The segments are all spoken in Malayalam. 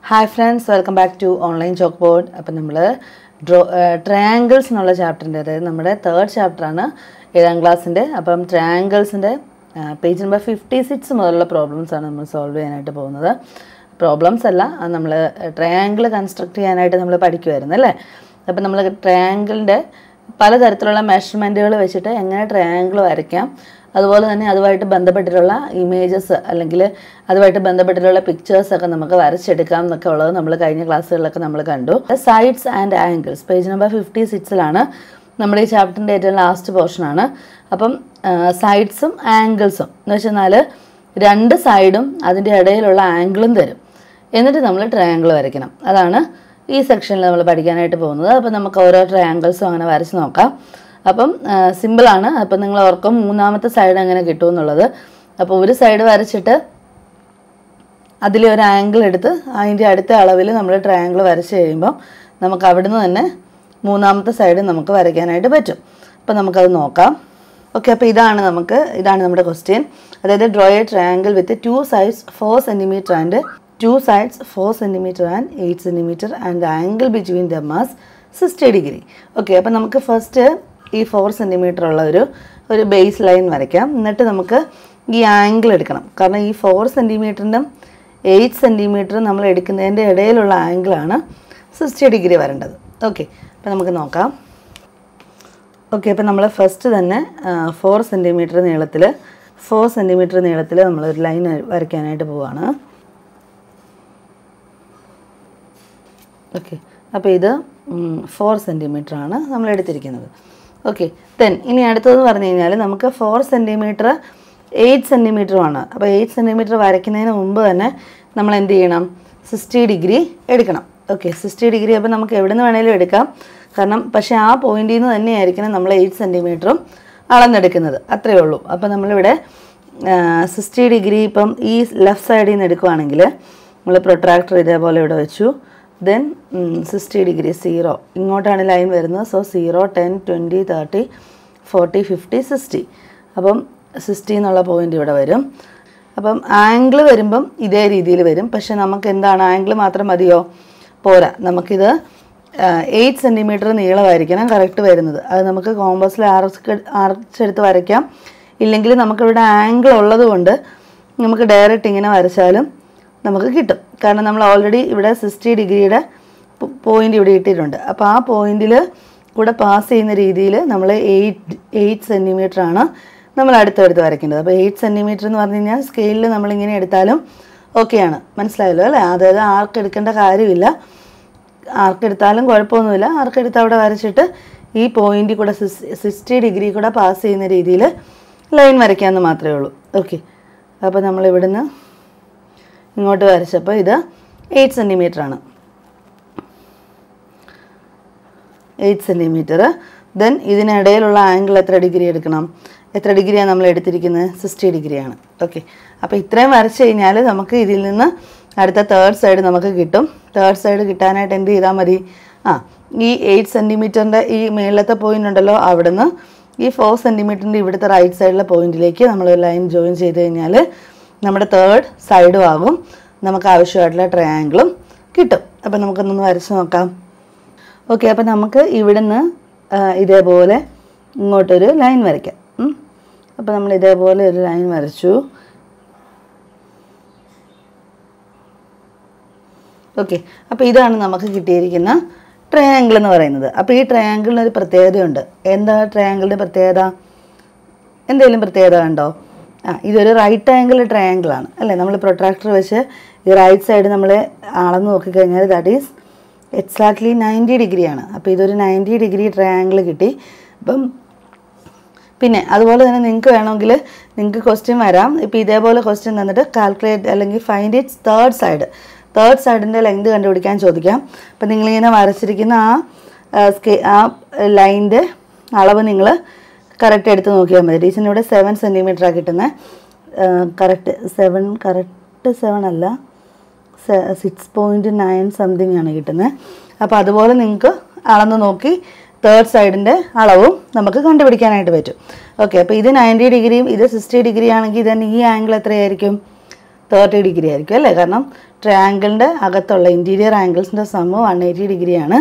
Hi friends welcome back to online chalk board അപ്പം നമ്മൾ ഡ്രോ ട്രയാങ്കിൾസ് എന്നുള്ള ചാപ്റ്ററിൻ്റെ അതായത് നമ്മുടെ തേർഡ് ചാപ്റ്ററാണ് ഏഴാം ക്ലാസ്സിൻ്റെ അപ്പം ട്രയാങ്കിൾസിൻ്റെ പേജ് നമ്പർ ഫിഫ്റ്റി സിക്സ് മുതലുള്ള പ്രോബ്ലംസ് ആണ് നമ്മൾ സോൾവ് ചെയ്യാനായിട്ട് പോകുന്നത് പ്രോബ്ലംസ് അല്ല നമ്മൾ ട്രയാങ്കിൾ കൺസ്ട്രക്ട് ചെയ്യാനായിട്ട് നമ്മൾ പഠിക്കുമായിരുന്നു അല്ലേ അപ്പം നമ്മൾ ട്രയാങ്കിളിൻ്റെ പലതരത്തിലുള്ള മെഷർമെൻറ്റുകൾ വെച്ചിട്ട് എങ്ങനെ ട്രയാങ്കിൾ വരയ്ക്കാം അതുപോലെ തന്നെ അതുമായിട്ട് ബന്ധപ്പെട്ടിട്ടുള്ള ഇമേജസ് അല്ലെങ്കിൽ അതുമായിട്ട് ബന്ധപ്പെട്ടിട്ടുള്ള പിക്ചേഴ്സ് ഒക്കെ നമുക്ക് വരച്ചെടുക്കാം എന്നൊക്കെ ഉള്ളത് നമ്മൾ കഴിഞ്ഞ ക്ലാസ്സുകളിലൊക്കെ നമ്മൾ കണ്ടു sides and angles page number fifty സിക്സിലാണ് നമ്മുടെ ഈ ചാപ്റ്ററിൻ്റെ ഏറ്റവും ലാസ്റ്റ് പോർഷനാണ് അപ്പം സൈഡ്സും ആംഗിൾസും എന്ന് വെച്ചെന്നാൽ രണ്ട് സൈഡും അതിൻ്റെ ഇടയിലുള്ള ആംഗിളും തരും എന്നിട്ട് നമ്മൾ ട്രയാങ്കിൾ വരയ്ക്കണം അതാണ് ഈ സെക്ഷനിൽ നമ്മൾ പഠിക്കാനായിട്ട് പോകുന്നത് അപ്പോൾ നമുക്ക് ഓരോ ട്രയാങ്കിൾസും അങ്ങനെ വരച്ച് നോക്കാം അപ്പം സിമ്പിളാണ് അപ്പം നിങ്ങൾ ഓർക്കും മൂന്നാമത്തെ സൈഡ് എങ്ങനെ കിട്ടും എന്നുള്ളത് അപ്പോൾ ഒരു സൈഡ് വരച്ചിട്ട് അതിൽ ഒരു ആംഗിൾ എടുത്ത് അതിൻ്റെ അടുത്ത അളവിൽ നമ്മൾ ട്രയാങ്കിൾ വരച്ച് കഴിയുമ്പം നമുക്ക് അവിടുന്ന് തന്നെ മൂന്നാമത്തെ സൈഡ് നമുക്ക് വരയ്ക്കാനായിട്ട് പറ്റും അപ്പോൾ നമുക്കത് നോക്കാം ഓക്കെ അപ്പോൾ ഇതാണ് നമുക്ക് ഇതാണ് നമ്മുടെ ക്വസ്റ്റ്യൻ അതായത് draw a triangle with two sides four centimetre and two sides four centimetre and eight centimetre and the angle between the മാസ് സിക്സ്റ്റി ഡിഗ്രി ഓക്കെ അപ്പോൾ നമുക്ക് ഫസ്റ്റ് ഈ ഫോർ സെൻറ്റിമീറ്റർ ഉള്ള ഒരു ഒരു ബേസ് ലൈൻ വരയ്ക്കാം എന്നിട്ട് നമുക്ക് ഈ ആംഗിൾ എടുക്കണം കാരണം ഈ ഫോർ സെൻറ്റിമീറ്ററിനും എയ്റ്റ് സെൻറ്റിമീറ്ററും നമ്മൾ എടുക്കുന്നതിൻ്റെ ഇടയിലുള്ള ആംഗിളാണ് സിക്സ്റ്റി ഡിഗ്രി വരേണ്ടത് ഓക്കെ അപ്പോൾ നമുക്ക് നോക്കാം ഓക്കെ അപ്പോൾ നമ്മൾ ഫസ്റ്റ് തന്നെ ഫോർ സെൻറ്റിമീറ്റർ നീളത്തിൽ ഫോർ സെൻറ്റിമീറ്റർ നീളത്തിൽ നമ്മൾ ഒരു ലൈൻ വരയ്ക്കാനായിട്ട് പോവുകയാണ് ഓക്കെ അപ്പോൾ ഇത് ഫോർ സെൻറ്റിമീറ്റർ ആണ് നമ്മൾ എടുത്തിരിക്കുന്നത് ഓക്കെ ദെൻ ഇനി അടുത്തതെന്ന് പറഞ്ഞു കഴിഞ്ഞാൽ നമുക്ക് ഫോർ സെൻറ്റിമീറ്റർ എയ്റ്റ് സെൻറ്റിമീറ്ററുമാണ് അപ്പോൾ എയ്റ്റ് സെൻറ്റിമീറ്റർ വരയ്ക്കുന്നതിന് മുമ്പ് തന്നെ നമ്മൾ എന്ത് ചെയ്യണം സിക്സ്റ്റി ഡിഗ്രി എടുക്കണം ഓക്കെ സിക്സ്റ്റി ഡിഗ്രി അപ്പോൾ നമുക്ക് എവിടെ നിന്ന് വേണേലും എടുക്കാം കാരണം പക്ഷേ ആ പോയിന്റിൽ നിന്ന് തന്നെയായിരിക്കണം നമ്മൾ എയ്റ്റ് സെൻറ്റിമീറ്ററും അളന്നെടുക്കുന്നത് അത്രയേ ഉള്ളൂ അപ്പോൾ നമ്മളിവിടെ സിക്സ്റ്റി ഡിഗ്രി ഇപ്പം ഈ ലെഫ്റ്റ് സൈഡിൽ നിന്ന് എടുക്കുവാണെങ്കിൽ നമ്മൾ പ്രൊട്രാക്ടർ ഇതേപോലെ ഇവിടെ വെച്ചു ദെൻ സിക്സ്റ്റി ഡിഗ്രി സീറോ ഇങ്ങോട്ടാണ് ലൈൻ വരുന്നത് so zero ten twenty thirty forty fifty sixty അപ്പം സിക്സ്റ്റി എന്നുള്ള പോയിന്റ് ഇവിടെ വരും അപ്പം ആംഗിൾ വരുമ്പം ഇതേ രീതിയിൽ വരും പക്ഷെ നമുക്ക് എന്താണ് ആംഗിൾ മാത്രം മതിയോ പോരാ നമുക്കിത് എയ്റ്റ് സെൻറ്റിമീറ്റർ നീളമായിരിക്കണം കറക്റ്റ് വരുന്നത് അത് നമുക്ക് കോമ്പസിൽ ആർച്ച് ആർച്ചെടുത്ത് വരയ്ക്കാം ഇല്ലെങ്കിൽ നമുക്കിവിടെ ആംഗിൾ ഉള്ളത് കൊണ്ട് നമുക്ക് ഡയറക്റ്റ് ഇങ്ങനെ വരച്ചാലും നമുക്ക് കിട്ടും കാരണം നമ്മൾ ഓൾറെഡി ഇവിടെ സിക്സ്റ്റി ഡിഗ്രിയുടെ പോയിന്റ് ഇവിടെ ഇട്ടിട്ടുണ്ട് അപ്പോൾ ആ പോയിന്റിൽ കൂടെ പാസ് ചെയ്യുന്ന രീതിയിൽ നമ്മൾ എയ്റ്റ് എയ്റ്റ് സെൻറ്റിമീറ്റർ ആണ് നമ്മൾ അടുത്തടുത്ത് വരയ്ക്കേണ്ടത് അപ്പോൾ എയ്റ്റ് സെൻറ്റിമീറ്റർ എന്ന് പറഞ്ഞു കഴിഞ്ഞാൽ സ്കെയിലിൽ നമ്മളിങ്ങനെ എടുത്താലും ഓക്കെയാണ് മനസ്സിലായല്ലോ അല്ലേ അതായത് ആർക്ക് എടുക്കേണ്ട കാര്യമില്ല ആർക്കെടുത്താലും കുഴപ്പമൊന്നുമില്ല ആർക്കെടുത്ത് അവിടെ വരച്ചിട്ട് ഈ പോയിന്റിൽ കൂടെ സിക്സ്റ്റി ഡിഗ്രി കൂടെ പാസ് ചെയ്യുന്ന രീതിയിൽ ലൈൻ വരയ്ക്കാമെന്ന് മാത്രമേ ഉള്ളൂ ഓക്കെ അപ്പോൾ നമ്മൾ ഇവിടുന്ന് ഇങ്ങോട്ട് വരച്ചപ്പോൾ ഇത് എയ്റ്റ് സെൻറ്റിമീറ്റർ ആണ് എയ്റ്റ് സെൻറ്റിമീറ്റർ ദെൻ ഇതിനിടയിലുള്ള ആംഗിൾ എത്ര ഡിഗ്രി എടുക്കണം എത്ര ഡിഗ്രിയാണ് നമ്മൾ എടുത്തിരിക്കുന്നത് സിക്സ്റ്റി ഡിഗ്രിയാണ് ഓക്കെ അപ്പോൾ ഇത്രയും വരച്ച് കഴിഞ്ഞാൽ നമുക്ക് ഇതിൽ നിന്ന് അടുത്ത തേർഡ് സൈഡ് നമുക്ക് കിട്ടും തേർഡ് സൈഡ് കിട്ടാനായിട്ട് എന്ത് ചെയ്താൽ മതി ആ ഈ എയ്റ്റ് സെൻറ്റിമീറ്ററിൻ്റെ ഈ മേളത്തെ പോയിന്റ് ഉണ്ടല്ലോ അവിടുന്ന് ഈ ഫോർ സെൻറ്റിമീറ്ററിൻ്റെ ഇവിടുത്തെ റൈറ്റ് സൈഡിലെ പോയിന്റിലേക്ക് നമ്മൾ ലൈൻ ജോയിൻ ചെയ്ത് കഴിഞ്ഞാൽ നമ്മുടെ തേർഡ് സൈഡും ആകും നമുക്ക് ആവശ്യമായിട്ടുള്ള ട്രയാങ്കിളും കിട്ടും അപ്പം നമുക്കൊന്നൊന്ന് വരച്ച് നോക്കാം ഓക്കെ അപ്പം നമുക്ക് ഇവിടുന്ന് ഇതേപോലെ ഇങ്ങോട്ടൊരു ലൈൻ വരയ്ക്കാം അപ്പോൾ നമ്മൾ ഇതേപോലെ ഒരു ലൈൻ വരച്ചു ഓക്കെ അപ്പോൾ ഇതാണ് നമുക്ക് കിട്ടിയിരിക്കുന്ന ട്രയാങ്കിൾ എന്ന് പറയുന്നത് അപ്പോൾ ഈ ട്രയാങ്കിളിന് ഒരു പ്രത്യേകതയുണ്ട് എന്താ ട്രയാങ്കിളിൻ്റെ പ്രത്യേകത എന്തെങ്കിലും പ്രത്യേകത ഉണ്ടോ ആ ഇതൊരു റൈറ്റ് ആംഗിൾ ട്രയാങ്കിൾ ആണ് അല്ലേ നമ്മൾ പ്രൊട്രാക്ടർ വെച്ച് ഈ റൈറ്റ് സൈഡ് നമ്മൾ അളന്ന് നോക്കിക്കഴിഞ്ഞാൽ ദാറ്റ് ഈസ് എക്സാക്ട്ലി നയൻറ്റി ഡിഗ്രിയാണ് അപ്പോൾ ഇതൊരു നയൻറ്റി ഡിഗ്രി ട്രയാങ്കിൾ കിട്ടി അപ്പം പിന്നെ അതുപോലെ തന്നെ നിങ്ങൾക്ക് വേണമെങ്കിൽ നിങ്ങൾക്ക് ക്വസ്റ്റ്യൻ വരാം ഇപ്പോൾ ഇതേപോലെ ക്വസ്റ്റ്യൻ തന്നിട്ട് കാൽക്കുലേറ്റ് അല്ലെങ്കിൽ find its third side third സൈഡിൻ്റെ ലെങ്ത് കണ്ടുപിടിക്കാൻ ചോദിക്കാം അപ്പം നിങ്ങളിങ്ങനെ വരച്ചിരിക്കുന്ന ആ സ്കെ ആ ലൈനിൻ്റെ അളവ് നിങ്ങൾ കറക്റ്റ് എടുത്ത് നോക്കിയാൽ മതി ടീച്ചറിന് ഇവിടെ സെവൻ സെൻറ്റിമീറ്ററാണ് കിട്ടുന്നത് കറക്റ്റ് സെവൻ കറക്റ്റ് സെവൻ അല്ല സിക്സ് പോയിൻറ്റ് നയൻ സംതിങ് ആണ് കിട്ടുന്നത് അപ്പോൾ അതുപോലെ നിങ്ങൾക്ക് അളന്ന് നോക്കി തേർഡ് സൈഡിൻ്റെ അളവും നമുക്ക് കണ്ടുപിടിക്കാനായിട്ട് പറ്റും ഓക്കെ അപ്പോൾ ഇത് നയൻറ്റി ഡിഗ്രിയും ഇത് സിക്സ്റ്റി ഡിഗ്രി ആണെങ്കിൽ തന്നെ ഈ ആംഗിൾ എത്രയായിരിക്കും തേർട്ടി ഡിഗ്രി ആയിരിക്കും അല്ലേ കാരണം ട്രയാങ്കിളിൻ്റെ അകത്തുള്ള ഇൻറ്റീരിയർ ആംഗിൾസിൻ്റെ സമ്മ് വൺ എയ്റ്റി ഡിഗ്രിയാണ്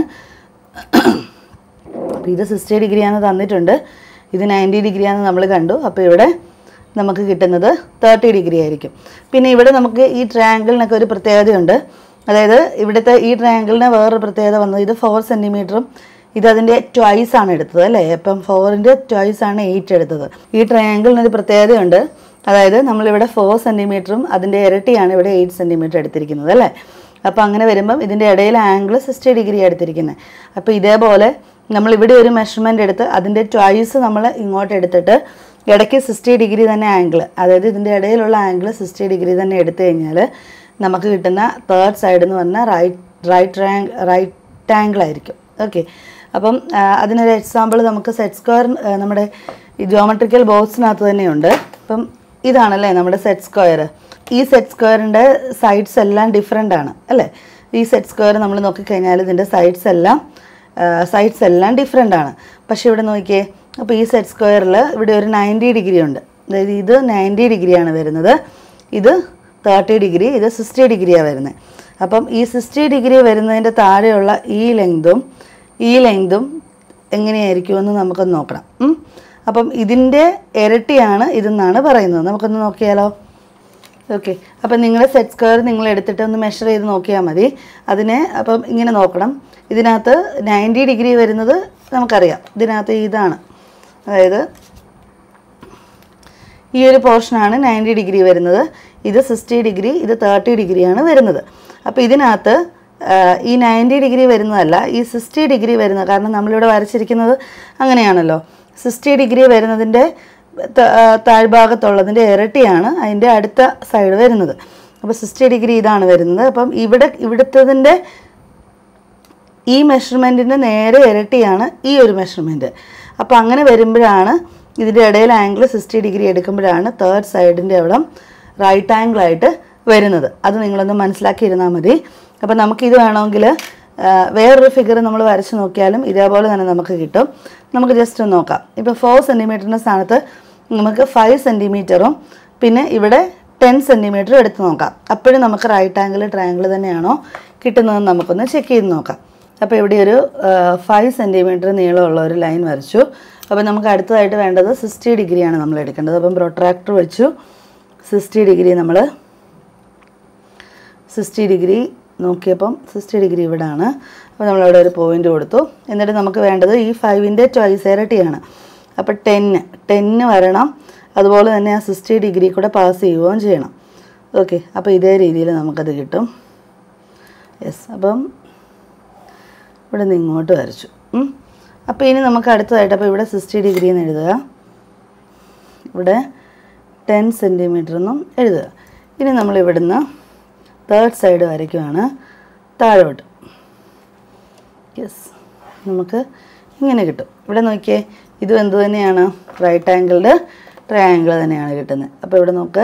അപ്പോൾ ഇത് സിക്സ്റ്റി ഡിഗ്രിയാണ് തന്നിട്ടുണ്ട് ഇത് നയൻറ്റി ഡിഗ്രിയാന്ന് നമ്മൾ കണ്ടു അപ്പോൾ ഇവിടെ നമുക്ക് കിട്ടുന്നത് തേർട്ടി ഡിഗ്രി ആയിരിക്കും പിന്നെ ഇവിടെ നമുക്ക് ഈ ട്രയാങ്കിളിനൊക്കെ ഒരു പ്രത്യേകതയുണ്ട് അതായത് ഇവിടുത്തെ ഈ ട്രയാങ്കിളിന് വേറൊരു പ്രത്യേകത വന്നത് ഇത് ഫോർ സെൻറ്റിമീറ്ററും ഇത് അതിൻ്റെ ട്വൈസ് ആണ് എടുത്തത് അല്ലേ അപ്പം ഫോറിൻ്റെ ട്വൈസ് ആണ് എയ്റ്റ് എടുത്തത് ഈ ട്രയാങ്കിളിനൊരു പ്രത്യേകതയുണ്ട് അതായത് നമ്മളിവിടെ ഫോർ സെൻറ്റിമീറ്ററും അതിൻ്റെ ഇരട്ടിയാണ് ഇവിടെ എയ്റ്റ് സെൻറ്റിമീറ്റർ എടുത്തിരിക്കുന്നത് അല്ലേ അപ്പോൾ അങ്ങനെ വരുമ്പം ഇതിൻ്റെ ഇടയിൽ ആംഗിൾ സിക്സ്റ്റി ഡിഗ്രി എടുത്തിരിക്കുന്നത് അപ്പോൾ ഇതേപോലെ നമ്മൾ ഇവിടെ ഒരു മെഷർമെൻ്റ് എടുത്ത് അതിൻ്റെ ട്വൈസ് നമ്മൾ ഇങ്ങോട്ട് എടുത്തിട്ട് ഇടയ്ക്ക് സിക്സ്റ്റി ഡിഗ്രി തന്നെ ആംഗിൾ അതായത് ഇതിൻ്റെ ഇടയിലുള്ള ആംഗിൾ സിക്സ്റ്റി ഡിഗ്രി തന്നെ എടുത്തു കഴിഞ്ഞാൽ നമുക്ക് കിട്ടുന്ന തേർഡ് സൈഡ് എന്ന് പറഞ്ഞാൽ right right wrong right angle ആയിരിക്കും ഓക്കെ അപ്പം ആ, അതിനൊരു എക്സാമ്പിൾ നമുക്ക് സെറ്റ് സ്ക്വയർ നമ്മുടെ ഈ ജോമെട്രിക്കൽ ബോക്സിനകത്ത് തന്നെയുണ്ട് അപ്പം ഇതാണല്ലേ നമ്മുടെ സെറ്റ് സ്ക്വയർ ഈ സെറ്റ് സ്ക്വയറിൻ്റെ സൈഡ്സ് എല്ലാം ഡിഫറെൻ്റ് ആണ് അല്ലേ ഈ സെറ്റ് സ്ക്വയർ നമ്മൾ നോക്കിക്കഴിഞ്ഞാൽ ഇതിൻ്റെ സൈഡ്സ് എല്ലാം സൈഡ്സ് എല്ലാം ഡിഫറെൻ്റ് ആണ് പക്ഷേ ഇവിടെ നോക്കിയേ അപ്പോൾ ഈ സെറ്റ് സ്ക്വയറിൽ ഇവിടെ ഒരു നയൻറ്റി ഡിഗ്രി ഉണ്ട് അതായത് ഇത് നയൻറ്റി ഡിഗ്രിയാണ് വരുന്നത് ഇത് തേർട്ടി ഡിഗ്രി ഇത് സിക്സ്റ്റി ഡിഗ്രിയാണ് വരുന്നത് അപ്പം ഈ സിക്സ്റ്റി ഡിഗ്രി വരുന്നതിൻ്റെ താഴെയുള്ള ഈ ലെങ്തും ഈ ലെങ്തും എങ്ങനെയായിരിക്കുമെന്ന് നമുക്കൊന്ന് നോക്കണം ഉം. അപ്പം ഇതിൻ്റെ ഇരട്ടിയാണ് ഇതെന്നാണ് പറയുന്നത് നമുക്കൊന്ന് നോക്കിയാലോ ഓക്കെ അപ്പം നിങ്ങളുടെ സെറ്റ് സ്ക്വയർ നിങ്ങൾ എടുത്തിട്ട് ഒന്ന് മെഷർ ചെയ്ത് നോക്കിയാൽ മതി അതിനെ അപ്പം ഇങ്ങനെ നോക്കണം ഇതിനകത്ത് നയൻറ്റി ഡിഗ്രി വരുന്നത് നമുക്കറിയാം ഇതിനകത്ത് ഇതാണ് അതായത് ഈ ഒരു പോർഷനാണ് നയൻറ്റി ഡിഗ്രി വരുന്നത് ഇത് സിക്സ്റ്റി ഡിഗ്രി ഇത് തേർട്ടി ഡിഗ്രിയാണ് വരുന്നത് അപ്പോൾ ഇതിനകത്ത് ആ, ഈ നയൻറ്റി ഡിഗ്രി വരുന്നതല്ല ഈ സിക്സ്റ്റി ഡിഗ്രി വരുന്നത് കാരണം നമ്മളിവിടെ വരച്ചിരിക്കുന്നത് അങ്ങനെയാണല്ലോ സിക്സ്റ്റി ഡിഗ്രി വരുന്നതിൻ്റെ ത- ആ, താഴ്ഭാഗത്തുള്ളതിൻ്റെ ഇരട്ടിയാണ് അതിൻ്റെ അടുത്ത സൈഡ് വരുന്നത് അപ്പോൾ സിക്സ്റ്റി ഡിഗ്രി ഇതാണ് വരുന്നത് അപ്പം ഇവിടെ ഇവിടുത്തതിൻ്റെ ഈ മെഷർമെൻറ്റിൻ്റെ നേരെ ഇരട്ടിയാണ് ഈ ഒരു മെഷർമെൻറ്റ് അപ്പോൾ അങ്ങനെ വരുമ്പോഴാണ് ഇതിൻ്റെ ഇടയിൽ ആംഗിൾ സിക്സ്റ്റി ഡിഗ്രി എടുക്കുമ്പോഴാണ് തേർഡ് സൈഡിൻ്റെ അവിടെ റൈറ്റ് ആംഗിൾ ആയിട്ട് വരുന്നത് അത് നിങ്ങളൊന്ന് മനസ്സിലാക്കിയിരുന്നാൽ മതി അപ്പോൾ നമുക്കിത് വേണമെങ്കിൽ ആ, വേറൊരു ഫിഗർ നമ്മൾ വരച്ച് നോക്കിയാലും ഇതേപോലെ തന്നെ നമുക്ക് കിട്ടും നമുക്ക് ജസ്റ്റ് ഒന്ന് നോക്കാം ഇപ്പോൾ ഫോർ സെൻറ്റിമീറ്ററിൻ്റെ സ്ഥാനത്ത് നമുക്ക് ഫൈവ് സെൻറ്റിമീറ്ററും പിന്നെ ഇവിടെ ടെൻ സെൻറ്റിമീറ്ററും എടുത്ത് നോക്കാം അപ്പോഴും നമുക്ക് റൈറ്റ് ആംഗിൾ ട്രയാംഗിൾ തന്നെയാണോ കിട്ടുന്നതെന്ന് നമുക്കൊന്ന് ചെക്ക് ചെയ്ത് നോക്കാം അപ്പോൾ ഇവിടെ ഒരു ഫൈവ് സെൻറ്റിമീറ്റർ നീളമുള്ള ഒരു ലൈൻ വരച്ചു അപ്പോൾ നമുക്ക് അടുത്തതായിട്ട് വേണ്ടത് സിക്സ്റ്റി ഡിഗ്രിയാണ് നമ്മൾ എടുക്കേണ്ടത് അപ്പം പ്രൊട്രാക്ടർ വെച്ചു സിക്സ്റ്റി ഡിഗ്രി നമ്മൾ സിക്സ്റ്റി ഡിഗ്രി നോക്കിയപ്പം സിക്സ്റ്റി ഡിഗ്രി ഇവിടാണ് അപ്പോൾ നമ്മളവിടെ ഒരു പോയിന്റ് കൊടുത്തു എന്നിട്ട് നമുക്ക് വേണ്ടത് ഈ ഫൈവിൻ്റെ ട്വൈസ് ഇരട്ടിയാണ് അപ്പോൾ ടെന്ന് ടെന്ന് വരണം അതുപോലെ തന്നെ ആ സിക്സ്റ്റി ഡിഗ്രി കൂടെ പാസ് ചെയ്യുകയും ചെയ്യണം ഓക്കെ അപ്പോൾ ഇതേ രീതിയിൽ നമുക്കത് കിട്ടും യെസ് അപ്പം ഇവിടെ നിന്ന് ഇങ്ങോട്ട് വരച്ചു ഉം. അപ്പോൾ ഇനി നമുക്ക് അടുത്തതായിട്ട് അപ്പോൾ ഇവിടെ സിക്സ്റ്റി ഡിഗ്രി എന്ന് എഴുതുക ഇവിടെ ടെൻ സെൻറ്റിമീറ്റർ എന്നും എഴുതുക ഇനി നമ്മൾ ഇവിടുന്ന് തേർഡ് സൈഡ് വരയ്ക്കുവാണ് താഴോട്ട് യെസ് നമുക്ക് ഇങ്ങനെ കിട്ടും ഇവിടെ നോക്കിയേ ഇതും എന്ത് തന്നെയാണ് റൈറ്റ് ആംഗിൾഡ് ട്രയാങ്കിൾ തന്നെയാണ് കിട്ടുന്നത് അപ്പോൾ ഇവിടെ നോക്ക്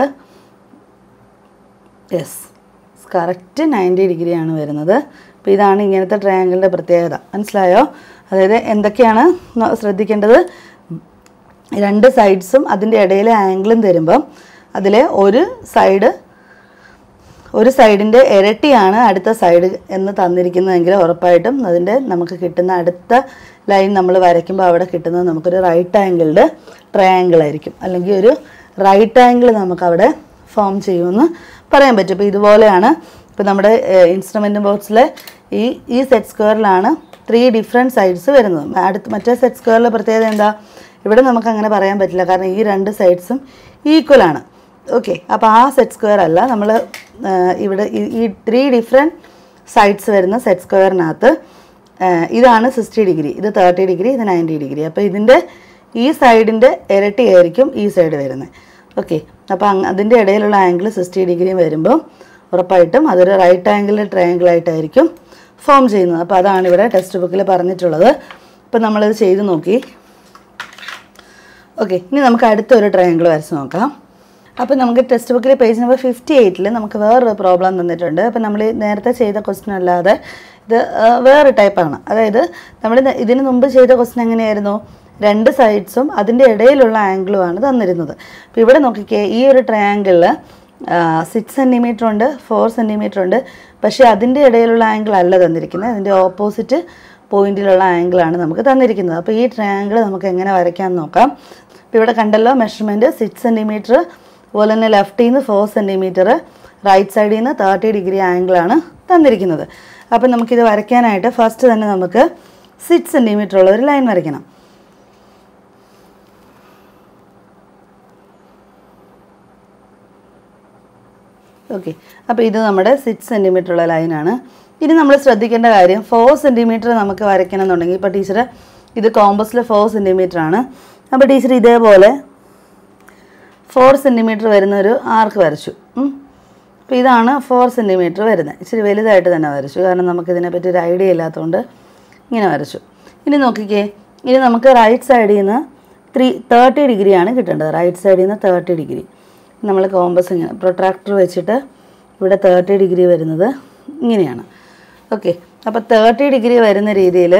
യെസ് കറക്റ്റ് നയൻറ്റി ഡിഗ്രിയാണ് വരുന്നത് അപ്പോൾ ഇതാണ് ഇങ്ങനത്തെ ട്രയാങ്കിളിൻ്റെ പ്രത്യേകത മനസ്സിലായോ അതായത് എന്തൊക്കെയാണ് ന- ശ്രദ്ധിക്കേണ്ടത് രണ്ട് സൈഡ്സും അതിൻ്റെ ഇടയിലെ ആംഗിളും തരുമ്പം അതിലെ ഒരു സൈഡ് ഒരു സൈഡിൻ്റെ ഇരട്ടിയാണ് അടുത്ത സൈഡ് എന്ന് തന്നിരിക്കുന്നതെങ്കിൽ ഉറപ്പായിട്ടും അതിൻ്റെ നമുക്ക് കിട്ടുന്ന അടുത്ത ലൈൻ നമ്മൾ വരയ്ക്കുമ്പോൾ അവിടെ കിട്ടുന്നത് നമുക്കൊരു റൈറ്റ് ആംഗിൾഡ് ട്രയാങ്കിൾ ആയിരിക്കും അല്ലെങ്കിൽ ഒരു റൈറ്റ് ആംഗിൾ നമുക്കവിടെ ഫോം ചെയ്യുമെന്ന് പറയാൻ പറ്റും ഇപ്പോൾ ഇതുപോലെയാണ് ഇപ്പോൾ നമ്മുടെ ഇൻസ്ട്രുമെൻ്റ് ബോക്സിലെ ഈ ഈ സെറ്റ് സ്ക്വയറിലാണ് ത്രീ ഡിഫറെൻറ്റ് സൈഡ്സ് വരുന്നത് അടുത്ത് മറ്റേ സെറ്റ് സ്ക്വയറിലെ പ്രത്യേകത എന്താ ഇവിടെ നമുക്ക് അങ്ങനെ പറയാൻ പറ്റില്ല കാരണം ഈ രണ്ട് സൈഡ്സും ഈക്വൽ ആണ് ഓക്കെ അപ്പോൾ ആ സെറ്റ് സ്ക്വയർ അല്ല നമ്മൾ ഇവിടെ ഈ- ഈ ത്രീ ഡിഫറെൻറ്റ് സൈഡ്സ് വരുന്ന സെറ്റ് സ്ക്വയറിനകത്ത് ഇതാണ് സിക്സ്റ്റി ഡിഗ്രി ഇത് തേർട്ടി ഡിഗ്രി ഇത് നയൻറ്റി ഡിഗ്രി അപ്പോൾ ഇതിൻ്റെ ഈ സൈഡിൻ്റെ ഇരട്ടിയായിരിക്കും ഈ സൈഡ് വരുന്നത് ഓക്കെ അപ്പോൾ അങ്ങ് അതിൻ്റെ ഇടയിലുള്ള ആംഗിൾ സിക്സ്റ്റി ഡിഗ്രി വരുമ്പോൾ ഉറപ്പായിട്ടും അതൊരു റൈറ്റ് ആംഗിൾ ട്രയാങ്കിൾ ആയിട്ടായിരിക്കും ഫോം ചെയ്യുന്നത് അപ്പോൾ അതാണ് ഇവിടെ ടെക്സ്റ്റ് ബുക്കിൽ പറഞ്ഞിട്ടുള്ളത് അപ്പോൾ നമ്മളത് ചെയ്ത് നോക്കി ഓക്കെ ഇനി നമുക്ക് അടുത്തൊരു ട്രയാങ്കിൾ വരച്ച് നോക്കാം അപ്പോൾ നമുക്ക് ടെക്സ്റ്റ് ബുക്കിൽ പേജ് നമ്പർ ഫിഫ്റ്റി എയ്റ്റിൽ നമുക്ക് വേറൊരു പ്രോബ്ലം തന്നിട്ടുണ്ട് അപ്പോൾ നമ്മൾ ഈ നേരത്തെ ചെയ്ത ക്വസ്റ്റ്യൻ അല്ലാതെ ഇത് ആ, വേറെ ടൈപ്പാണ് അതായത് നമ്മൾ ഇത് ഇതിന് മുമ്പ് ചെയ്ത ക്വസ്റ്റ്യൻ എങ്ങനെയായിരുന്നു രണ്ട് സൈഡ്സും അതിൻ്റെ ഇടയിലുള്ള ആംഗിളുമാണ് തന്നിരുന്നത് അപ്പോൾ ഇവിടെ നോക്കിക്കേ ഈ ഒരു ട്രയാങ്കിളിൽ സിക്സ് സെൻറ്റിമീറ്റർ ഉണ്ട് ഫോർ സെൻറ്റിമീറ്റർ ഉണ്ട് പക്ഷേ അതിൻ്റെ ഇടയിലുള്ള ആംഗിൾ അല്ല തന്നിരിക്കുന്നത് അതിൻ്റെ ഓപ്പോസിറ്റ് പോയിന്റിലുള്ള ആംഗിളാണ് നമുക്ക് തന്നിരിക്കുന്നത് അപ്പോൾ ഈ ട്രയാങ്കിൾ നമുക്ക് എങ്ങനെ വരയ്ക്കാമെന്ന് നോക്കാം ഇപ്പോൾ ഇവിടെ കണ്ടല്ലോ മെഷർമെൻറ്റ് സിക്സ് സെൻറ്റിമീറ്റർ അതുപോലെ തന്നെ ലെഫ്റ്റിൽ നിന്ന് ഫോർ സെൻറ്റിമീറ്റർ റൈറ്റ് സൈഡിൽ നിന്ന് തേർട്ടി ഡിഗ്രി ആംഗിളാണ് തന്നിരിക്കുന്നത് അപ്പം നമുക്കിത് വരയ്ക്കാനായിട്ട് ഫസ്റ്റ് തന്നെ നമുക്ക് സിക്സ് സെൻറ്റിമീറ്റർ ഉള്ള ഒരു ലൈൻ വരയ്ക്കണം ഓക്കെ അപ്പോൾ ഇത് നമ്മുടെ സിക്സ് സെൻറ്റിമീറ്റർ ഉള്ള ലൈനാണ് ഇനി നമ്മൾ ശ്രദ്ധിക്കേണ്ട കാര്യം ഫോർ സെൻറ്റിമീറ്റർ നമുക്ക് വരയ്ക്കണം എന്നുണ്ടെങ്കിൽ ഇപ്പോൾ ടീച്ചർ ഇത് കോമ്പസിൽ ഫോർ സെൻറ്റിമീറ്റർ ആണ് അപ്പോൾ ടീച്ചർ ഇതേപോലെ ഫോർ സെൻറ്റിമീറ്റർ വരുന്ന ഒരു ആർക്ക് വരച്ചു ഉം. അപ്പോൾ ഇതാണ് ഫോർ സെൻറ്റിമീറ്റർ വരുന്നത് ഇച്ചിരി വലുതായിട്ട് തന്നെ വരച്ചു കാരണം നമുക്കിതിനെപ്പറ്റി ഒരു ഐഡിയ ഇല്ലാത്തതുകൊണ്ട് ഇങ്ങനെ വരച്ചു ഇനി നോക്കിക്കേ ഇനി നമുക്ക് റൈറ്റ് സൈഡിൽ നിന്ന് ത്രീ തേർട്ടി ഡിഗ്രിയാണ് കിട്ടേണ്ടത് റൈറ്റ് സൈഡിൽ നിന്ന് തേർട്ടി ഡിഗ്രി നമ്മൾ കോമ്പസ് ഇങ്ങനെ പ്രൊട്രാക്ടർ വെച്ചിട്ട് ഇവിടെ തേർട്ടി ഡിഗ്രി വരുന്നത് ഇങ്ങനെയാണ് ഓക്കെ അപ്പോൾ തേർട്ടി ഡിഗ്രി വരുന്ന രീതിയിൽ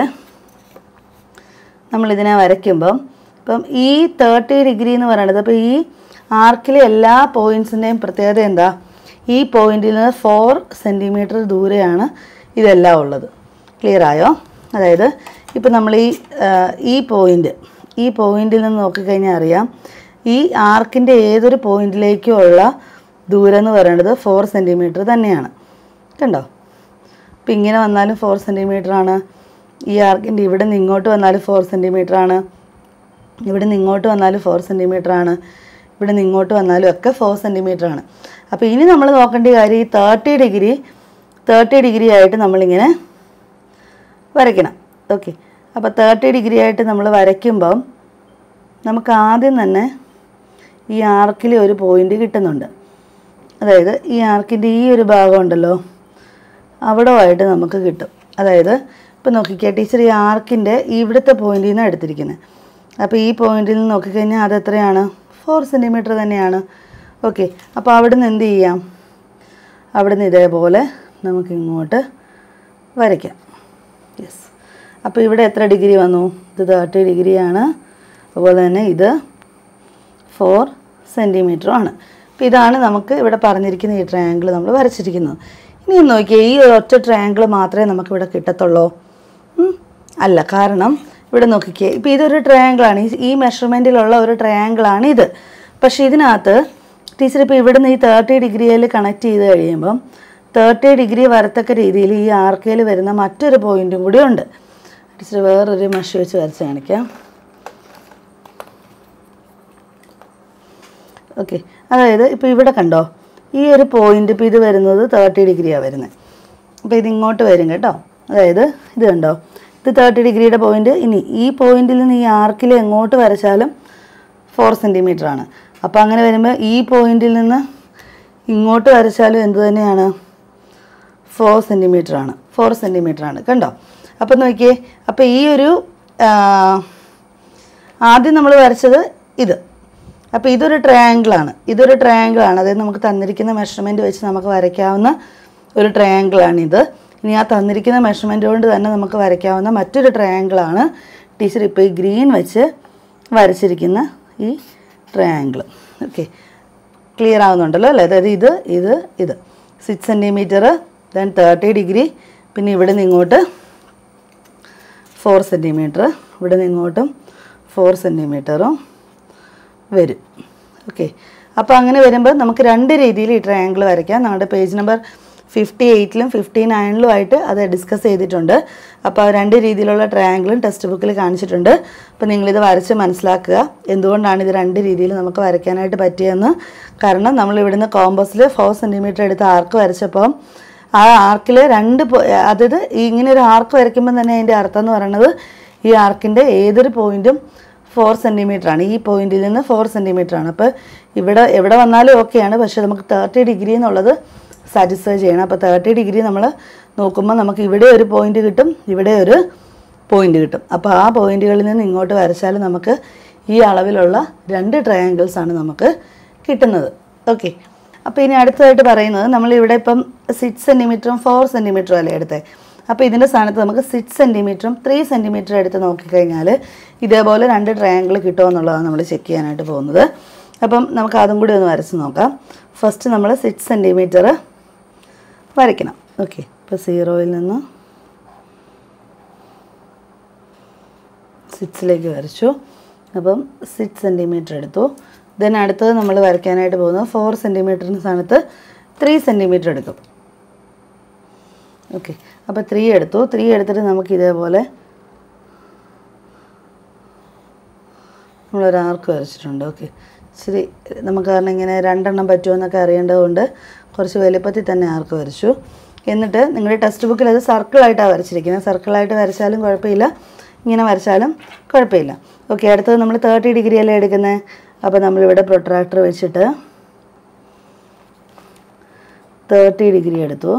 നമ്മളിതിനെ വരയ്ക്കുമ്പം ഇപ്പം ഈ തേർട്ടി ഡിഗ്രി എന്ന് പറയുന്നത് അപ്പോൾ ഈ ആർക്കിലെ എല്ലാ പോയിൻറ്റ്സിൻ്റെയും പ്രത്യേകത എന്താ ഈ പോയിന്റിൽ നിന്ന് ഫോർ സെൻറ്റിമീറ്റർ ദൂരെയാണ് ഇതെല്ലാം ഉള്ളത് ക്ലിയർ ആയോ അതായത് ഇപ്പം നമ്മൾ ഈ ആ, ഈ പോയിന്റ് ഈ പോയിന്റിൽ നിന്ന് നോക്കിക്കഴിഞ്ഞാൽ അറിയാം ഈ ആർക്കിൻ്റെ ഏതൊരു പോയിന്റിലേക്കും ഉള്ള ദൂരം എന്ന് പറയുന്നത് ഫോർ സെൻറ്റിമീറ്റർ തന്നെയാണ് കണ്ടോ ഇപ്പം ഇങ്ങനെ വന്നാലും ഫോർ സെൻറ്റിമീറ്റർ ആണ് ഈ ആർക്കിൻ്റെ ഇവിടെ നിന്ന് ഇങ്ങോട്ട് വന്നാലും ഫോർ സെൻറ്റിമീറ്റർ ആണ് ഇവിടെ നിന്ന് ഇങ്ങോട്ട് വന്നാലും ഫോർ സെൻറ്റിമീറ്റർ ആണ് ഇവിടെ നിന്ന് ഇങ്ങോട്ട് വന്നാലും ഒക്കെ ഫോർ സെൻറ്റിമീറ്റർ ആണ് അപ്പോൾ ഇനി നമ്മൾ നോക്കേണ്ട കാര്യം ഈ തേർട്ടി ഡിഗ്രി തേർട്ടി ഡിഗ്രി ആയിട്ട് നമ്മളിങ്ങനെ വരയ്ക്കണം ഓക്കെ അപ്പോൾ തേർട്ടി ഡിഗ്രി ആയിട്ട് നമ്മൾ വരയ്ക്കുമ്പം നമുക്ക് ആദ്യം തന്നെ ഈ ആർക്കിൽ ഒരു പോയിന്റ് കിട്ടുന്നുണ്ട് അതായത് ഈ ആർക്കിൻ്റെ ഈ ഒരു ഭാഗം ഉണ്ടല്ലോ അവിടമായിട്ട് നമുക്ക് കിട്ടും അതായത് ഇപ്പം നോക്കിക്കേ ടീച്ചർ ഈ ആർക്കിൻ്റെ ഇവിടുത്തെ പോയിന്റിൽ നിന്ന് എടുത്തിരിക്കുന്നത് അപ്പോൾ ഈ പോയിന്റിൽ നിന്ന് നോക്കിക്കഴിഞ്ഞാൽ അത് എത്രയാണ് ഫോർ സെൻറ്റിമീറ്റർ തന്നെയാണ് ഓക്കെ അപ്പോൾ അവിടെ നിന്ന് എന്ത് ചെയ്യാം അവിടെ നിന്ന് ഇതേപോലെ നമുക്ക് ഇങ്ങോട്ട് വരയ്ക്കാം യെസ് അപ്പോൾ ഇവിടെ എത്ര ഡിഗ്രി വന്നു ഇത് തേർട്ടി ഡിഗ്രിയാണ് അതുപോലെ തന്നെ ഇത് ഫോർ സെൻറ്റിമീറ്ററും ആണ് അപ്പോൾ ഇതാണ് നമുക്ക് ഇവിടെ പറഞ്ഞിരിക്കുന്ന ഈ ട്രയാങ്കിൾ നമ്മൾ വരച്ചിരിക്കുന്നത് ഇനി ഒന്ന് നോക്കിയേ ഈ ഒരു ഒറ്റ ട്രയാങ്കിൾ മാത്രമേ നമുക്ക് ഇവിടെ കിട്ടത്തുള്ളൂ ഉം? അല്ല കാരണം ഇവിടെ നോക്കിക്കേ ഇപ്പോൾ ഇതൊരു ട്രയാങ്കിളാണ് ഈ ഈ മെഷർമെൻറ്റിലുള്ള ഒരു ട്രയാങ്കിളാണ് ഇത് പക്ഷേ ഇതിനകത്ത് ടീച്ചർ ഇപ്പോൾ ഇവിടുന്ന് ഈ തേർട്ടി ഡിഗ്രിയിൽ കണക്ട് ചെയ്ത് കഴിയുമ്പം തേർട്ടി ഡിഗ്രി വരത്തക്ക രീതിയിൽ ഈ ആർക്കയിൽ വരുന്ന മറ്റൊരു പോയിന്റും കൂടി ഉണ്ട് ടീച്ചർ വേറൊരു മഷി വെച്ച് വരച്ച് കാണിക്കാം ഓക്കെ അതായത് ഇപ്പോൾ ഇവിടെ കണ്ടോ ഈ ഒരു പോയിന്റ് ഇപ്പോൾ ഇത് വരുന്നത് തേർട്ടി ഡിഗ്രിയാണ് വരുന്നത് അപ്പോൾ ഇത് ഇങ്ങോട്ട് വരും കേട്ടോ അതായത് ഇത് കണ്ടോ ഇത് തേർട്ടി ഡിഗ്രിയുടെ പോയിന്റ് ഇനി ഈ പോയിന്റിൽ നിന്ന് ഈ ആർക്കിൽ എങ്ങോട്ട് വരച്ചാലും ഫോർ സെൻറ്റിമീറ്റർ ആണ് അപ്പോൾ അങ്ങനെ വരുമ്പോൾ ഈ പോയിന്റിൽ നിന്ന് ഇങ്ങോട്ട് വരച്ചാലും എന്ത് തന്നെയാണ് ഫോർ സെൻറ്റിമീറ്റർ ആണ് ഫോർ സെൻറ്റിമീറ്റർ ആണ് കണ്ടോ അപ്പോൾ നോക്കിയേ അപ്പോൾ ഈ ഒരു ആ, ആദ്യം നമ്മൾ വരച്ചത് ഇത് അപ്പോൾ ഇതൊരു ട്രയാങ്കിളാണ് ഇതൊരു ട്രയാങ്കിളാണ് അതായത് നമുക്ക് തന്നിരിക്കുന്ന മെഷർമെൻറ്റ് വെച്ച് നമുക്ക് വരയ്ക്കാവുന്ന ഒരു ട്രയാങ്കിളാണിത് ഇനി ആ തന്നിരിക്കുന്ന മെഷർമെൻറ്റ് കൊണ്ട് തന്നെ നമുക്ക് വരയ്ക്കാവുന്ന മറ്റൊരു ട്രയാങ്കിളാണ് ടീച്ചർ ഇപ്പോൾ ഈ ഗ്രീൻ വെച്ച് വരച്ചിരിക്കുന്ന ഈ ട്രയാങ്കിൾ ഓക്കെ ക്ലിയർ ആവുന്നുണ്ടല്ലോ അല്ലേ അതായത് ഇത് ഇത് ഇത് six centimetre then thirty degree പിന്നെ ഇവിടെ നിന്ന് ഇങ്ങോട്ട് ഫോർ സെൻറ്റിമീറ്റർ ഇവിടെ നിന്ന് ഇങ്ങോട്ടും ഫോർ സെൻറ്റിമീറ്ററും വരും ഓക്കെ അപ്പോൾ അങ്ങനെ വരുമ്പോൾ നമുക്ക് രണ്ട് രീതിയിൽ ഈ ട്രയാങ്കിൾ വരയ്ക്കാം നമ്മുടെ പേജ് നമ്പർ ഫിഫ്റ്റി എയ്റ്റിലും ഫിഫ്റ്റി നയനിലും ആയിട്ട് അത് ഡിസ്കസ് ചെയ്തിട്ടുണ്ട് അപ്പോൾ ആ രണ്ട് രീതിയിലുള്ള ട്രയാങ്കിളും ടെക്സ്റ്റ് ബുക്കിൽ കാണിച്ചിട്ടുണ്ട് അപ്പോൾ നിങ്ങളിത് വരച്ച് മനസ്സിലാക്കുക എന്തുകൊണ്ടാണ് ഇത് രണ്ട് രീതിയിൽ നമുക്ക് വരയ്ക്കാനായിട്ട് പറ്റിയതെന്ന് കാരണം നമ്മൾ ഇവിടുന്ന് കോമ്പസിൽ ഫോർ സെൻറ്റിമീറ്റർ എടുത്ത് ആർക്ക് വരച്ചപ്പോൾ ആ ആർക്കിൽ രണ്ട് പോ- അതായത് ഇങ്ങനെ ഒരു ആർക്ക് വരയ്ക്കുമ്പോൾ തന്നെ അതിൻ്റെ അർത്ഥം എന്ന് പറയുന്നത് ഈ ആർക്കിൻ്റെ ഏതൊരു പോയിന്റും ഫോർ സെൻറ്റിമീറ്റർ ആണ് ഈ പോയിന്റിൽ നിന്ന് ഫോർ സെൻറ്റിമീറ്റർ ആണ് അപ്പോൾ ഇവിടെ എവിടെ വന്നാലും ഓക്കെയാണ് പക്ഷേ നമുക്ക് തേർട്ടി ഡിഗ്രി എന്നുള്ളത് സാറ്റിസ്ഫൈ ചെയ്യണം അപ്പോൾ തേർട്ടി ഡിഗ്രി നമ്മൾ നോക്കുമ്പോൾ നമുക്ക് ഇവിടെ ഒരു പോയിന്റ് കിട്ടും ഇവിടെ ഒരു പോയിന്റ് കിട്ടും അപ്പോൾ ആ പോയിന്റുകളിൽ നിന്ന് ഇങ്ങോട്ട് വരച്ചാൽ നമുക്ക് ഈ അളവിലുള്ള രണ്ട് ട്രയാങ്കിൾസ് ആണ് നമുക്ക് കിട്ടുന്നത് ഓക്കെ അപ്പോൾ ഇനി അടുത്തതായിട്ട് പറയുന്നത് നമ്മൾ ഇവിടെ ഇപ്പം സിക്സ് സെൻറ്റിമീറ്ററും ഫോർ സെൻറ്റിമീറ്ററും അല്ലേ എടുത്തത് അപ്പോൾ ഇതിൻ്റെ സ്ഥാനത്ത് നമുക്ക് സിക്സ് സെൻറ്റിമീറ്ററും ത്രീ സെൻറ്റിമീറ്ററും എടുത്ത് നോക്കിക്കഴിഞ്ഞാൽ ഇതേപോലെ രണ്ട് ട്രയാങ്കിൾ കിട്ടുമോ എന്നുള്ളതാണ് നമ്മൾ ചെക്ക് ചെയ്യാനായിട്ട് പോകുന്നത് അപ്പം നമുക്ക് അതും കൂടി ഒന്ന് വരച്ച് നോക്കാം ഫസ്റ്റ് നമ്മൾ സിക്സ് സെൻറ്റിമീറ്റർ വരയ്ക്കണം ഓക്കെ ഇപ്പോൾ സീറോയിൽ നിന്ന് സിക്സിലേക്ക് വരച്ചു അപ്പം സിക്സ് സെൻറ്റിമീറ്റർ എടുത്തു ദെൻ അടുത്തത് നമ്മൾ വരയ്ക്കാനായിട്ട് പോകുന്നത് ഫോർ സെൻറ്റിമീറ്ററിന് സ്ഥാനത്ത് ത്രീ സെൻറ്റിമീറ്റർ എടുക്കും ഓക്കെ അപ്പോൾ ത്രീ എടുത്തു ത്രീ എടുത്തിട്ട് നമുക്ക് ഇതേപോലെ നമ്മളൊരു ആർക്ക് വരച്ചിട്ടുണ്ട് ഓക്കെ ശരി നമുക്ക് കാരണം ഇങ്ങനെ രണ്ടെണ്ണം പറ്റുമോ എന്നൊക്കെ അറിയേണ്ടതുകൊണ്ട് കുറച്ച് വലുപ്പത്തിൽ തന്നെ ആർക്ക് വരച്ചു എന്നിട്ട് നിങ്ങളുടെ ടെക്സ്റ്റ് ബുക്കിൽ അത് സർക്കിളായിട്ടാണ് വരച്ചിരിക്കുന്നത് സർക്കിളായിട്ട് വരച്ചാലും കുഴപ്പമില്ല ഇങ്ങനെ വരച്ചാലും കുഴപ്പമില്ല ഓക്കെ അടുത്തത് നമ്മൾ തേർട്ടി ഡിഗ്രി അല്ലേ എടുക്കുന്നത് അപ്പോൾ നമ്മളിവിടെ പ്രൊട്രാക്ടർ വെച്ചിട്ട് തേർട്ടി ഡിഗ്രി എടുത്തു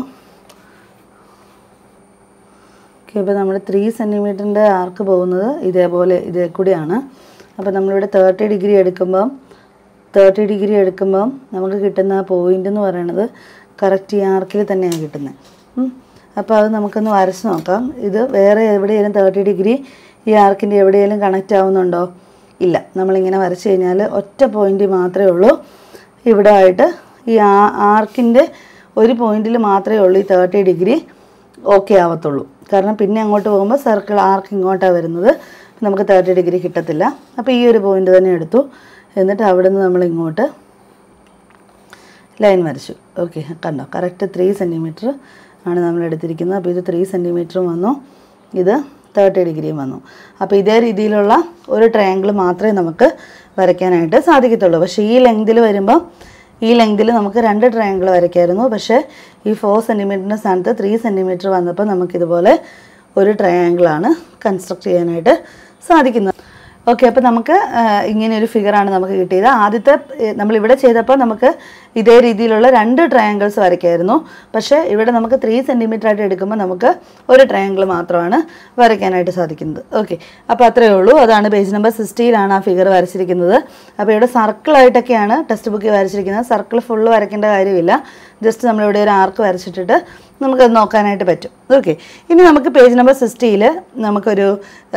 ഓക്കെ അപ്പോൾ നമ്മൾ ത്രീ സെൻറ്റിമീറ്ററിൻ്റെ ആർക്ക് പോകുന്നത് ഇതേപോലെ ഇതേ കൂടിയാണ് അപ്പോൾ നമ്മളിവിടെ തേർട്ടി ഡിഗ്രി എടുക്കുമ്പം തേർട്ടി ഡിഗ്രി എടുക്കുമ്പം നമുക്ക് കിട്ടുന്ന പോയിൻ്റ് എന്ന് പറയുന്നത് കറക്റ്റ് ഈ ആർക്കിൽ തന്നെയാണ് കിട്ടുന്നത് അപ്പോൾ അത് നമുക്കൊന്ന് വരച്ച് നോക്കാം ഇത് വേറെ എവിടെയെങ്കിലും തേർട്ടി ഡിഗ്രി ഈ ആർക്കിൻ്റെ എവിടെയെങ്കിലും കണക്റ്റ് ആവുന്നുണ്ടോ ഇല്ല നമ്മളിങ്ങനെ വരച്ച് കഴിഞ്ഞാൽ ഒറ്റ പോയിൻ്റ് മാത്രമേ ഉള്ളൂ ഇവിടെ ആയിട്ട് ഈ ആ ആർക്കിൻ്റെ ഒരു പോയിന്റിൽ മാത്രമേ ഉള്ളൂ ഈ തേർട്ടി ഡിഗ്രി ഓക്കെ ആവത്തുള്ളൂ കാരണം പിന്നെ അങ്ങോട്ട് പോകുമ്പോൾ സർക്കിൾ ആർക്ക് ഇങ്ങോട്ടാണ് വരുന്നത് നമുക്ക് തേർട്ടി ഡിഗ്രി കിട്ടത്തില്ല അപ്പോൾ ഈ ഒരു പോയിന്റ് തന്നെ എടുത്തു എന്നിട്ട് അവിടെ നിന്ന് നമ്മൾ ഇങ്ങോട്ട് ലൈൻ വരച്ചു ഓക്കെ കണ്ടോ കറക്റ്റ് ത്രീ സെൻറ്റിമീറ്റർ ആണ് നമ്മൾ എടുത്തിരിക്കുന്നത് അപ്പോൾ ഇത് ത്രീ സെൻറ്റിമീറ്ററും വന്നു ഇത് തേർട്ടി ഡിഗ്രിയും വന്നു അപ്പോൾ ഇതേ രീതിയിലുള്ള ഒരു ട്രയാങ്കിൾ മാത്രമേ നമുക്ക് വരയ്ക്കാനായിട്ട് സാധിക്കത്തുള്ളൂ പക്ഷേ ഈ ലെങ്തിൽ വരുമ്പോൾ ഈ ലെങ്തിൽ നമുക്ക് രണ്ട് ട്രയാങ്കിൾ വരയ്ക്കായിരുന്നു പക്ഷേ ഈ ഫോർ സെൻറ്റിമീറ്ററിൻ്റെ സ്ഥാനത്ത് ത്രീ സെൻറ്റിമീറ്റർ വന്നപ്പോൾ നമുക്കിതുപോലെ ഒരു ട്രയാങ്കിളാണ് കൺസ്ട്രക്ട് ചെയ്യാനായിട്ട് സാധിക്കുന്നത് ഓക്കെ അപ്പോൾ നമുക്ക് ആ, ഇങ്ങനെ ഒരു ഫിഗറാണ് നമുക്ക് കിട്ടിയത് ആദ്യത്തെ ഏ, നമ്മളിവിടെ ചെയ്തപ്പോൾ നമുക്ക് ഇതേ രീതിയിലുള്ള രണ്ട് ട്രയാങ്കിൾസ് വരയ്ക്കായിരുന്നു പക്ഷേ ഇവിടെ നമുക്ക് ത്രീ സെൻറ്റിമീറ്റർ ആയിട്ട് എടുക്കുമ്പോൾ നമുക്ക് ഒരു ട്രയാങ്കിൾ മാത്രമാണ് വരയ്ക്കാനായിട്ട് സാധിക്കുന്നത് ഓക്കെ അപ്പോൾ അത്രയേ ഉള്ളൂ അതാണ് പേജ് നമ്പർ സിക്സ്റ്റിയിലാണ് ആ ഫിഗർ വരച്ചിരിക്കുന്നത് അപ്പോൾ ഇവിടെ സർക്കിളായിട്ടൊക്കെയാണ് ടെക്സ്റ്റ് ബുക്കിൽ വരച്ചിരിക്കുന്നത് സർക്കിൾ ഫുള്ള് വരയ്ക്കേണ്ട കാര്യമില്ല ജസ്റ്റ് നമ്മളിവിടെ ഒരു ആർക്ക് വരച്ചിട്ടിട്ട് നമുക്കത് നോക്കാനായിട്ട് പറ്റും ഓക്കെ ഇനി നമുക്ക് പേജ് നമ്പർ സിക്സ്റ്റിയിൽ നമുക്കൊരു ആ,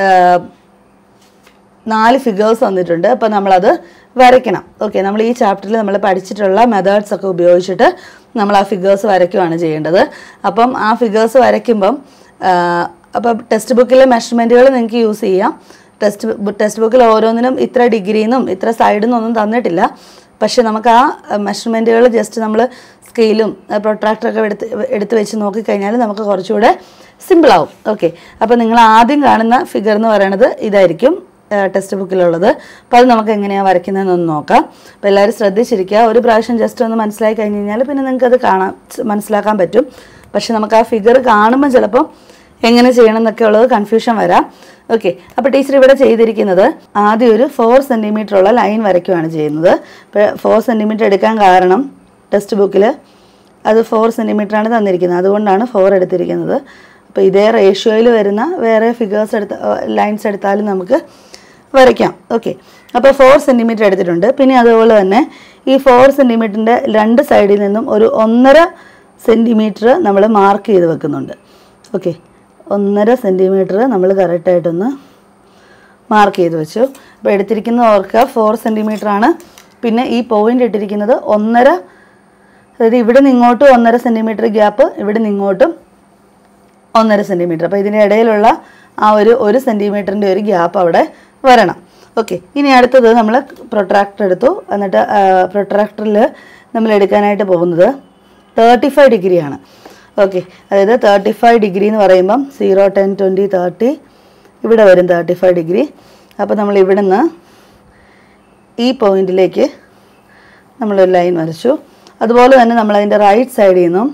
നാല് ഫിഗേഴ്സ് വന്നിട്ടുണ്ട് അപ്പോൾ നമ്മളത് വരയ്ക്കണം ഓക്കെ നമ്മൾ ഈ ചാപ്റ്ററിൽ നമ്മൾ പഠിച്ചിട്ടുള്ള മെത്തേഡ്സ് ഒക്കെ ഉപയോഗിച്ചിട്ട് നമ്മൾ ആ ഫിഗേഴ്സ് വരയ്ക്കുകയാണ് ചെയ്യേണ്ടത് അപ്പം ആ ഫിഗേഴ്സ് വരയ്ക്കുമ്പം അപ്പം ടെക്സ്റ്റ് ബുക്കിലെ മെഷർമെൻറ്റുകൾ നിങ്ങൾക്ക് യൂസ് ചെയ്യാം ടെക്സ്റ്റ് ടെക്സ്റ്റ് ബുക്കിൽ ഓരോന്നിനും ഇത്ര ഡിഗ്രിന്നും ഇത്ര സൈഡിൽ നിന്നൊന്നും തന്നിട്ടില്ല പക്ഷെ നമുക്ക് ആ മെഷർമെൻറ്റുകൾ ജസ്റ്റ് നമ്മൾ സ്കെയിലും പ്രൊട്രാക്ടറൊക്കെ എടുത്ത് എടുത്ത് വെച്ച് നോക്കിക്കഴിഞ്ഞാൽ നമുക്ക് കുറച്ചുകൂടെ സിമ്പിളാവും ഓക്കെ അപ്പോൾ നിങ്ങൾ ആദ്യം കാണുന്ന ഫിഗർ എന്ന് പറയുന്നത് ഇതായിരിക്കും ടെക്സ്റ്റ് ബുക്കിലുള്ളത് അപ്പോൾ അത് നമുക്ക് എങ്ങനെയാണ് വരയ്ക്കുന്നതെന്നൊന്ന് നോക്കാം അപ്പോൾ എല്ലാവരും ശ്രദ്ധിച്ചിരിക്കുക ഒരു പ്രാവശ്യം ജസ്റ്റ് ഒന്ന് മനസ്സിലായി കഴിഞ്ഞ് കഴിഞ്ഞാൽ പിന്നെ നിങ്ങൾക്ക് അത് കാണാൻ മനസ്സിലാക്കാൻ പറ്റും പക്ഷെ നമുക്ക് ആ ഫിഗർ കാണുമ്പോൾ ചിലപ്പോൾ എങ്ങനെ ചെയ്യണം എന്നൊക്കെ ഉള്ളത് കൺഫ്യൂഷൻ വരാം ഓക്കെ അപ്പോൾ ടീച്ചർ ഇവിടെ ചെയ്തിരിക്കുന്നത് ആദ്യം ഒരു ഫോർ സെൻറ്റിമീറ്റർ ഉള്ള ലൈൻ വരയ്ക്കുകയാണ് ചെയ്യുന്നത് അപ്പോൾ ഫോർ സെൻറ്റിമീറ്റർ എടുക്കാൻ കാരണം ടെക്സ്റ്റ് ബുക്കിൽ അത് ഫോർ ആണ് തന്നിരിക്കുന്നത് അതുകൊണ്ടാണ് ഫോർ എടുത്തിരിക്കുന്നത് അപ്പോൾ ഇതേ റേഷ്യോയിൽ വരുന്ന വേറെ ഫിഗേഴ്സ് എടുത്ത ലൈൻസ് എടുത്താലും നമുക്ക് വരയ്ക്കാം ഓക്കെ അപ്പോൾ ഫോർ സെൻറ്റിമീറ്റർ എടുത്തിട്ടുണ്ട് പിന്നെ അതുപോലെ തന്നെ ഈ ഫോർ സെൻറ്റിമീറ്ററിൻ്റെ രണ്ട് സൈഡിൽ നിന്നും ഒരു ഒന്നര സെൻറ്റിമീറ്റർ നമ്മൾ മാർക്ക് ചെയ്ത് വെക്കുന്നുണ്ട് ഓക്കെ ഒന്നര സെൻറ്റിമീറ്റർ നമ്മൾ കറക്റ്റായിട്ടൊന്ന് മാർക്ക് ചെയ്ത് വെച്ചു അപ്പോൾ എടുത്തിരിക്കുന്നത് ഓർക്കുക ഫോർ സെൻറ്റിമീറ്റർ ആണ് പിന്നെ ഈ പോയിന്റ് ഇട്ടിരിക്കുന്നത് ഒന്നര അതായത് ഇവിടെ നിന്ന് ഇങ്ങോട്ടും ഒന്നര സെൻറ്റിമീറ്റർ ഗ്യാപ്പ് ഇവിടെ നിന്ന് ഇങ്ങോട്ടും ഒന്നര സെൻറ്റിമീറ്റർ അപ്പോൾ ഇതിൻ്റെ ഇടയിലുള്ള ആ ഒരു ഒരു സെൻറ്റിമീറ്ററിൻ്റെ ഒരു ഗ്യാപ്പ് അവിടെ വരണം ഓക്കെ ഇനി അടുത്തത് നമ്മൾ പ്രൊട്രാക്ടർ എടുത്തു എന്നിട്ട് പ്രൊട്രാക്ടറിൽ നമ്മൾ എടുക്കാനായിട്ട് പോകുന്നത് തേർട്ടി ഫൈവ് ഡിഗ്രിയാണ് ഓക്കെ അതായത് തേർട്ടി ഫൈവ് ഡിഗ്രി എന്ന് പറയുമ്പം സീറോ ടെൻ ട്വൻറ്റി തേർട്ടി ഇവിടെ വരും തേർട്ടി ഫൈവ് ഡിഗ്രി അപ്പോൾ നമ്മൾ ഇവിടുന്ന് ഈ പോയിന്റിലേക്ക് നമ്മളൊരു ലൈൻ വരച്ചു അതുപോലെ തന്നെ നമ്മൾ അതിൻ്റെ റൈറ്റ് സൈഡിൽ നിന്നും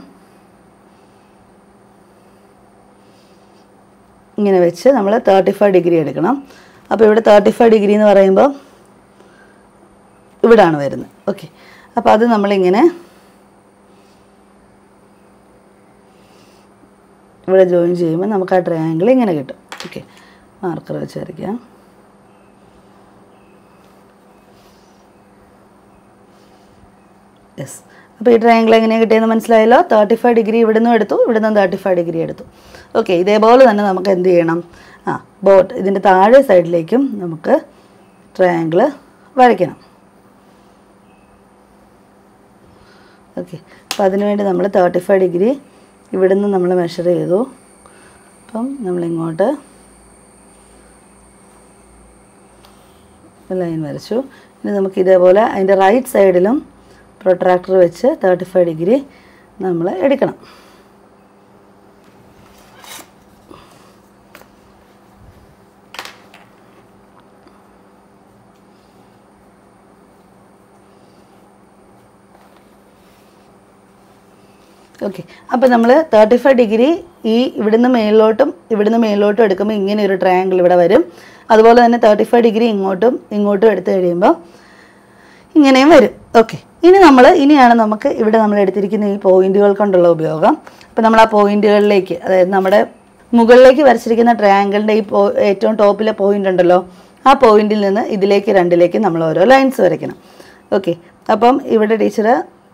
ഇങ്ങനെ വെച്ച് നമ്മൾ തേർട്ടി ഫൈവ് ഡിഗ്രി എടുക്കണം അപ്പോൾ ഇവിടെ തേർട്ടി ഫൈവ് ഡിഗ്രി എന്ന് പറയുമ്പോൾ ഇവിടാണ് വരുന്നത് ഓക്കെ അപ്പോൾ അത് നമ്മളിങ്ങനെ ഇവിടെ ജോയിൻ ചെയ്യുമ്പോൾ നമുക്ക് ആ ട്രയാങ്കിൾ ഇങ്ങനെ കിട്ടും ഓക്കെ മാർക്കർ വെച്ച് വരയ്ക്കാം യെസ് അപ്പോൾ ഈ ട്രയാങ്കിൾ എങ്ങനെയാണ് കിട്ടിയെന്ന് മനസ്സിലായല്ലോ തേർട്ടി ഫൈവ് ഡിഗ്രി ഇവിടെ നിന്നും എടുത്തു ഇവിടെ നിന്ന് തേർട്ടി ഫൈവ് ഡിഗ്രി എടുത്തു ഓക്കെ ഇതേപോലെ തന്നെ നമുക്ക് എന്ത് ചെയ്യണം ആ ബോട്ട് ഇതിൻ്റെ താഴെ സൈഡിലേക്കും നമുക്ക് ട്രയാങ്കിൾ വരയ്ക്കണം ഓക്കെ അപ്പോൾ അതിനുവേണ്ടി നമ്മൾ തേർട്ടി ഫൈവ് ഡിഗ്രി ഇവിടുന്ന് നമ്മൾ മെഷർ ചെയ്തു അപ്പം നമ്മളിങ്ങോട്ട് ലൈൻ വരച്ചു ഇനി നമുക്ക് ഇതേപോലെ അതിൻ്റെ റൈറ്റ് സൈഡിലും പ്രൊട്രാക്ടർ വെച്ച് തേർട്ടി ഫൈവ് ഡിഗ്രി നമ്മൾ എടുക്കണം ഓക്കെ അപ്പോൾ നമ്മൾ തേർട്ടി ഫൈവ് ഡിഗ്രി ഈ ഇവിടുന്ന് മേളിലോട്ടും ഇവിടുന്ന് മേളിലോട്ടും എടുക്കുമ്പോൾ ഇങ്ങനെ ഒരു ട്രയാങ്കിൾ ഇവിടെ വരും അതുപോലെ തന്നെ തേർട്ടി ഫൈവ് ഡിഗ്രി ഇങ്ങോട്ടും ഇങ്ങോട്ടും എടുത്തു കഴിയുമ്പോൾ ഇങ്ങനെയും വരും ഓക്കെ ഇനി നമ്മൾ ഇനിയാണ് നമുക്ക് ഇവിടെ നമ്മൾ എടുത്തിരിക്കുന്ന ഈ പോയിന്റുകൾ കൊണ്ടുള്ള ഉപയോഗം അപ്പോൾ നമ്മൾ ആ പോയിന്റുകളിലേക്ക് അതായത് നമ്മുടെ മുകളിലേക്ക് വരച്ചിരിക്കുന്ന ട്രയാങ്കിളിൻ്റെ ഈ പോ ഏറ്റവും ടോപ്പിലെ പോയിന്റ് ഉണ്ടല്ലോ ആ പോയിന്റിൽ നിന്ന് ഇതിലേക്ക് രണ്ടിലേക്ക് നമ്മൾ ഓരോ ലൈൻസ് വരയ്ക്കണം ഓക്കെ അപ്പം ഇവിടെ ടീച്ചർ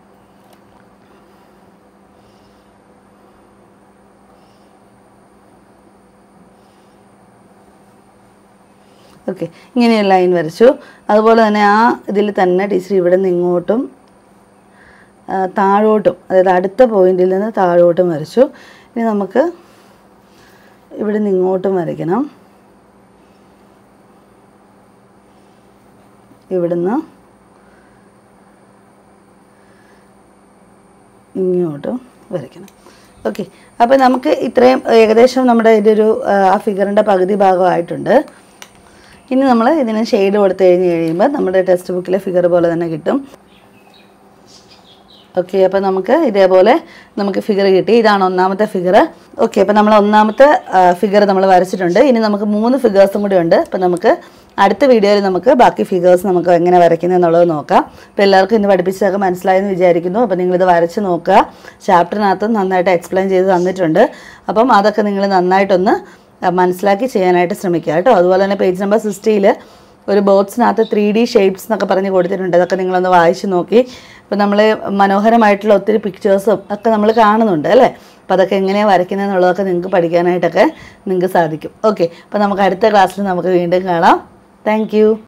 ഓക്കെ ഇങ്ങനെ ഒരു ലൈൻ വരച്ചു അതുപോലെ തന്നെ ആ ഇതിൽ തന്നെ ടീച്ചർ ഇവിടെ നിന്ന് ഇങ്ങോട്ടും ആ, താഴോട്ടും അതായത് അടുത്ത പോയിന്റിൽ നിന്ന് താഴോട്ടും വരച്ചു ഇനി നമുക്ക് ഇവിടെ നിന്ന് ഇങ്ങോട്ടും വരയ്ക്കണം ഇവിടുന്ന് ഇങ്ങോട്ടും വരയ്ക്കണം ഓക്കെ അപ്പോൾ നമുക്ക് ഇത്രയും ഏകദേശം നമ്മുടെ ഇതൊരു ആ, ആ ഫിഗറിൻ്റെ പകുതി ഭാഗമായിട്ടുണ്ട് ഇനി നമ്മൾ ഇതിന് ഷെയ്ഡ് കൊടുത്തു കഴിഞ്ഞ് കഴിയുമ്പോൾ നമ്മുടെ ടെക്സ്റ്റ് ബുക്കിലെ ഫിഗർ പോലെ തന്നെ കിട്ടും ഓക്കെ അപ്പോൾ നമുക്ക് ഇതേപോലെ നമുക്ക് ഫിഗർ കിട്ടി ഇതാണ് ഒന്നാമത്തെ ഫിഗർ ഓക്കെ അപ്പോൾ നമ്മൾ ഒന്നാമത്തെ ഫിഗർ നമ്മൾ വരച്ചിട്ടുണ്ട് ഇനി നമുക്ക് മൂന്ന് ഫിഗേഴ്സും കൂടി ഉണ്ട് അപ്പോൾ നമുക്ക് അടുത്ത വീഡിയോയിൽ നമുക്ക് ബാക്കി ഫിഗേഴ്സ് നമുക്ക് എങ്ങനെ വരയ്ക്കുന്നത് എന്നുള്ളത് നോക്കാം അപ്പോൾ എല്ലാവർക്കും ഇന്ന് പഠിപ്പിച്ചതൊക്കെ മനസ്സിലായെന്ന് വിചാരിക്കുന്നു അപ്പോൾ നിങ്ങളിത് വരച്ച് നോക്കുക ചാപ്റ്ററിനകത്ത് നന്നായിട്ട് എക്സ്പ്ലെയിൻ ചെയ്ത് തന്നിട്ടുണ്ട് അപ്പം അതൊക്കെ നിങ്ങൾ നന്നായിട്ടൊന്ന് ആ, മനസ്സിലാക്കി ചെയ്യാനായിട്ട് ശ്രമിക്കുക കേട്ടോ അതുപോലെ തന്നെ പേജ് നമ്പർ സിക്സ്റ്റിയിൽ ഒരു ബോക്സിനകത്ത് ത്രീ ഡി ഷേപ്സ് എന്നൊക്കെ പറഞ്ഞ് കൊടുത്തിട്ടുണ്ട് അതൊക്കെ നിങ്ങളൊന്ന് വായിച്ച് നോക്കി അപ്പോൾ നമ്മൾ മനോഹരമായിട്ടുള്ള ഒത്തിരി പിക്ചേഴ്സും ഒക്കെ നമ്മൾ കാണുന്നുണ്ട് അല്ലേ അപ്പോൾ അതൊക്കെ എങ്ങനെയാണ് വരയ്ക്കുന്നത് എന്നുള്ളതൊക്കെ നിങ്ങൾക്ക് പഠിക്കാനായിട്ടൊക്കെ നിങ്ങൾക്ക് സാധിക്കും ഓക്കെ അപ്പോൾ നമുക്ക് അടുത്ത ക്ലാസ്സിൽ നമുക്ക് വീണ്ടും കാണാം താങ്ക്